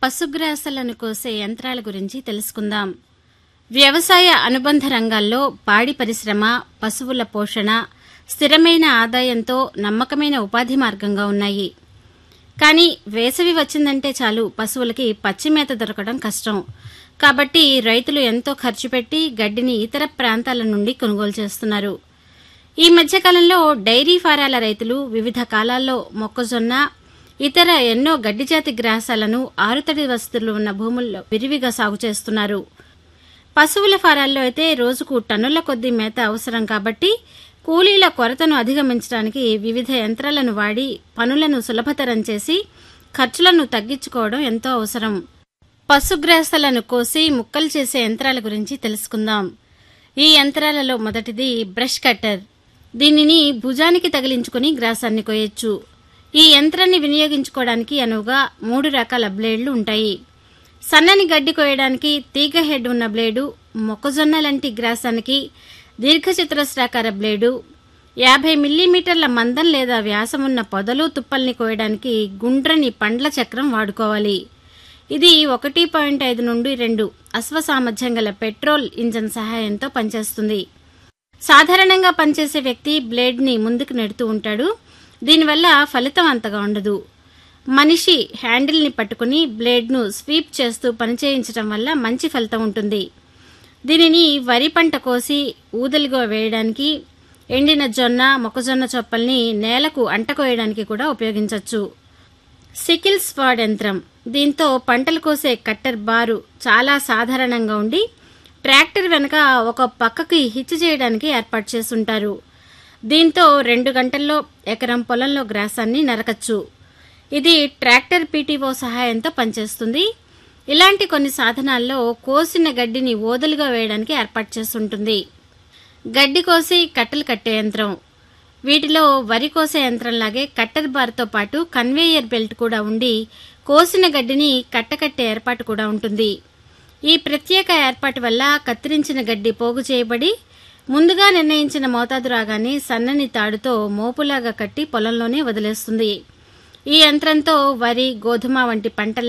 పశుగ్రాసాలను కోసే యంత్రాల గురించి తెలుసుకుందాం వ్యవసాయ అనుబంధ రంగాల్లో పాడి పరిశ్రమ పశువుల పోషణ స్థిరమైన ఆదాయంతో నమ్మకమైన ఉపాధి మార్గంగా ఉన్నాయి కానీ వేసవి వచ్చిందంటే చాలు పశువులకి పచ్చిమేత దొరకడం కష్టం కాబట్టి రైతులు ఎంతో ఖర్చు పెట్టి గడ్డిని ఇతర ప్రాంతాల నుండి కొనుగోలు చేస్తున్నారు ఈ మధ్యకాలంలో డైరీ ఫారాల రైతులు వివిధ కాలాల్లో మొక్కజొన్న ఇతర ఎన్నో గడ్డి జాతి గ్రాసాలను ఆరుతడి వసతులు ఉన్న భూముల్లో విరివిగా సాగు చేస్తున్నారు పశువుల ఫారాల్లో అయితే రోజుకు టన్నుల కొద్దీ మేత అవసరం కాబట్టి కూలీల కొరతను అధిగమించడానికి వివిధ యంత్రాలను వాడి పనులను సులభతరం చేసి ఖర్చులను తగ్గించుకోవడం ఎంతో అవసరం పశుగ్రాసాలను కోసి ముక్కలు చేసే యంత్రాల గురించి తెలుసుకుందాం ఈ యంత్రాలలో మొదటిది బ్రష్ కట్టర్ దీనిని భుజానికి తగిలించుకుని గ్రాసాన్ని కోయొచ్చు ఈ యంత్రాన్ని వినియోగించుకోవడానికి అనువుగా మూడు రకాల బ్లేడ్లు ఉంటాయి సన్నని గడ్డి కోయడానికి తీగ హెడ్ ఉన్న బ్లేడు మొక్కజొన్న లాంటి గ్రాసానికి దీర్ఘచతురస్రాకార బ్లేడు యాభై మిల్లీమీటర్ల మందం లేదా వ్యాసం ఉన్న పొదలు తుప్పల్ని కోయడానికి గుండ్రని పండ్ల చక్రం వాడుకోవాలి ఇది ఒకటి పాయింట్ ఐదు నుండి రెండు అశ్వ సామర్థ్యం గల పెట్రోల్ ఇంజన్ సహాయంతో పనిచేస్తుంది సాధారణంగా పనిచేసే వ్యక్తి బ్లేడ్ని ముందుకు నెడుతూ ఉంటాడు దీనివల్ల ఫలితం అంతగా ఉండదు మనిషి హ్యాండిల్ని పట్టుకుని బ్లేడ్ను స్వీప్ చేస్తూ పనిచేయించడం వల్ల మంచి ఫలితం ఉంటుంది దీనిని వరి పంట కోసి ఊదలుగా వేయడానికి ఎండిన జొన్న మొక్కజొన్న చొప్పల్ని నేలకు అంటకోయడానికి కూడా ఉపయోగించవచ్చు సికిల్ స్పాడ్ యంత్రం దీంతో పంటలు కోసే కట్టర్ బారు చాలా సాధారణంగా ఉండి ట్రాక్టర్ వెనక ఒక పక్కకి హిచ్ చేయడానికి ఏర్పాటు చేసుంటారు దీంతో రెండు గంటల్లో ఎకరం పొలంలో గ్రాసాన్ని నరకచ్చు ఇది ట్రాక్టర్ పీటీఓ సహాయంతో పనిచేస్తుంది ఇలాంటి కొన్ని సాధనాల్లో కోసిన గడ్డిని ఓదలుగా వేయడానికి ఏర్పాటు చేస్తుంటుంది గడ్డి కోసి కట్టెలు కట్టే యంత్రం వీటిలో వరి కోసే యంత్రంలాగే కట్టర్ బార్తో పాటు కన్వేయర్ బెల్ట్ కూడా ఉండి కోసిన గడ్డిని కట్టకట్టే ఏర్పాటు కూడా ఉంటుంది ఈ ప్రత్యేక ఏర్పాటు వల్ల కత్తిరించిన గడ్డి పోగు చేయబడి ముందుగా నిర్ణయించిన మోతాదు రాగానే సన్నని తాడుతో మోపులాగా కట్టి పొలంలోనే వదిలేస్తుంది ఈ యంత్రంతో వరి గోధుమ వంటి పంటల